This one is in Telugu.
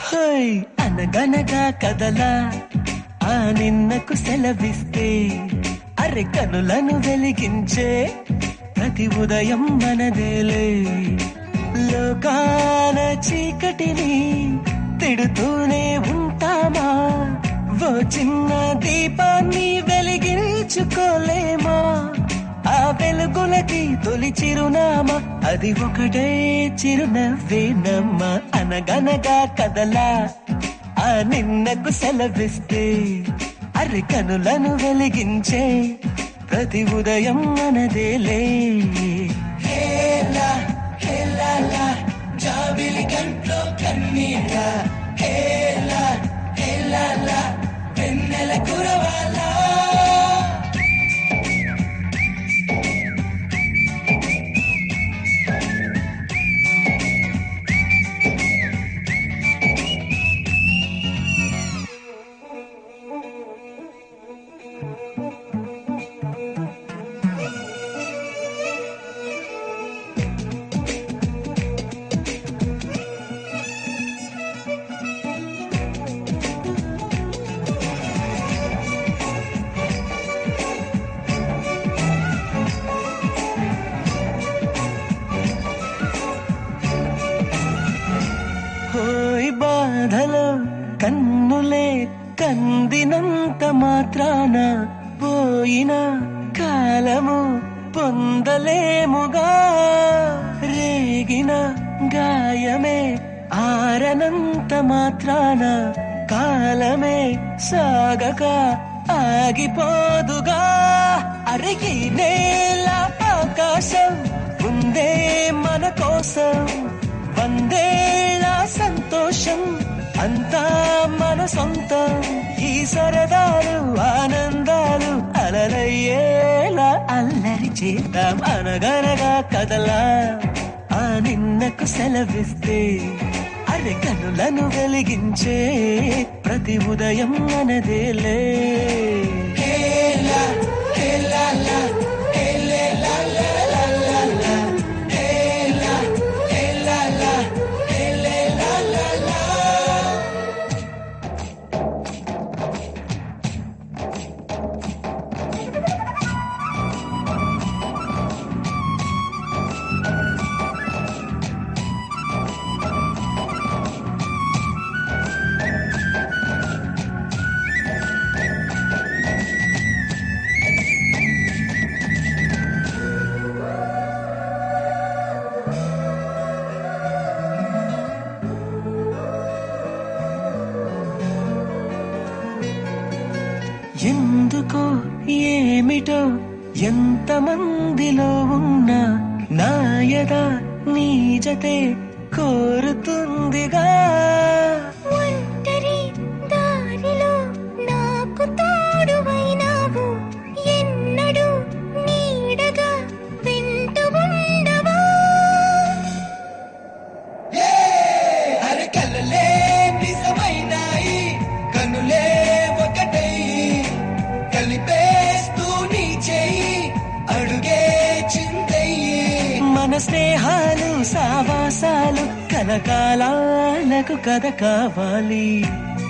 హోయ్ అనగనగా కదలా ఆ నిన్నకు సెలవిస్తే అరె కనులను వెలిగించే ప్రతి ఉదయం మనదేలే లోకాల చీకటిని తిడుతూనే ఉంటామా ఓ చిన్న దీపాన్ని వెలిగించుకోలేమా ఆ వెలుగులకి తొలి చిరునామా అది ఒకటే చిరునవ్వేనమ్మా అనగనగా కదలా ఆ నిన్నకు సెలవిస్తే అరి కనులను వెలిగించే ప్రతి ఉదయం మనదేలే హేలా హేలాలా జాబిలి కంట్లో కన్నీళ్ళ హేలా హేలాలా వెన్నెల కురవాలా హోయ్ బాధలో కన్నులే కందినంత మాత్రాన పోయిన కాలము పొందలేముగా రేగిన గాయమే ఆరనంత మాత్రాన కాలమే సాగక ఆగిపోదుగా అరిగి నేల ఆకాశం ఉందే మన కోసం వందేళ్ళ సంతోషం అంతా మన సొంతం ఈ సరదాలు ఆనందాలు అలలయ్యేలా అల్లరి చేద్దాం అనగనగా కదలా ఆ నిన్నకు సెలవిస్తే అరె కనులను వెలిగించే ప్రతి ఉదయం మనదేలే హేలా హేలాలా హేలేలా లా లా లా లా. హేలా హేలాలా హేలేలా లా లా. ఎందుకో ఏమిటో ఎంతమందిలో ఉన్నా నాయద నీజతే కోరుతుందిగా ఒంటరి దారిలో నాకు తోడువైనావు ఎన్నడూ నీడగా వెంట ఉండవా అరే కలలే నిజమైనాయి కనులే ఒకటై కలిపేస్తూ నీ చేయి అడుగే చిందయ్యి మన స్నేహాలు సావాసాలు కలకాలాలకు కథ కావాలి